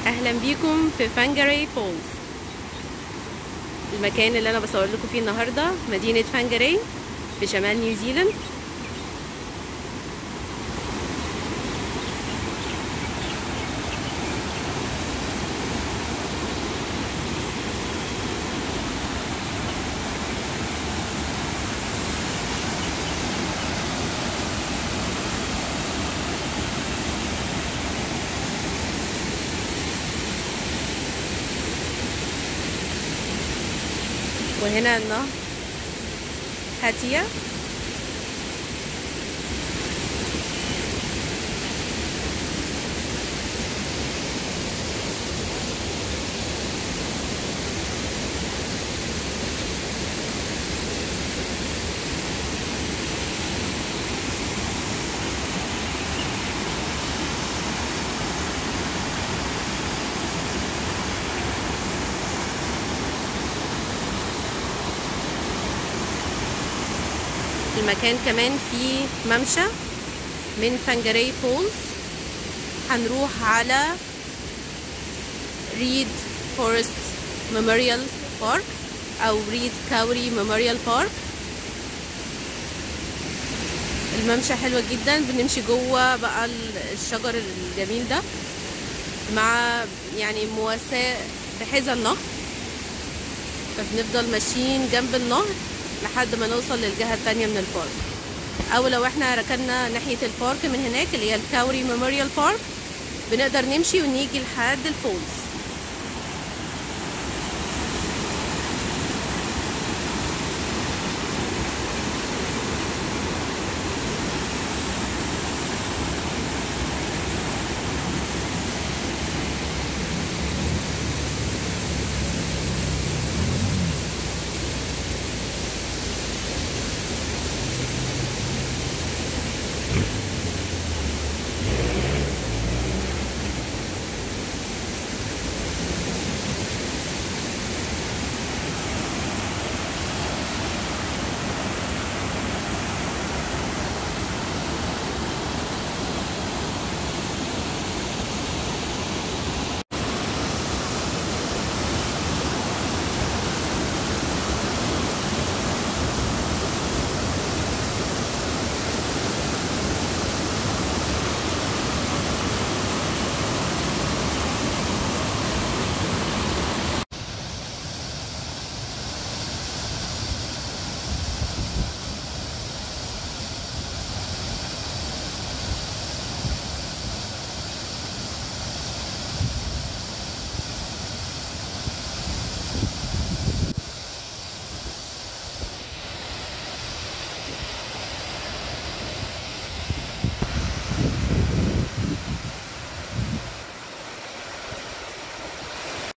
اهلا بيكم في فانجاري فولز المكان اللي انا بصور لكم فيه النهارده مدينه فانجاري في شمال نيوزيلاند وهنا النهر هاتية المكان كمان فيه ممشى من فانجري فولز هنروح على ريد فورست ميموريال بارك او ريد كاوري ميموريال بارك الممشى حلوة جدا بنمشي جوه بقى الشجر الجميل ده مع يعني مواساة بحذا النهر فبنفضل ماشيين جنب النهر لحد ما نوصل للجهة التانية من البارك او لو احنا ركننا ناحية البارك من هناك اللي هي الكاوري ميموريال بارك بنقدر نمشي ونيجي لحد الفولز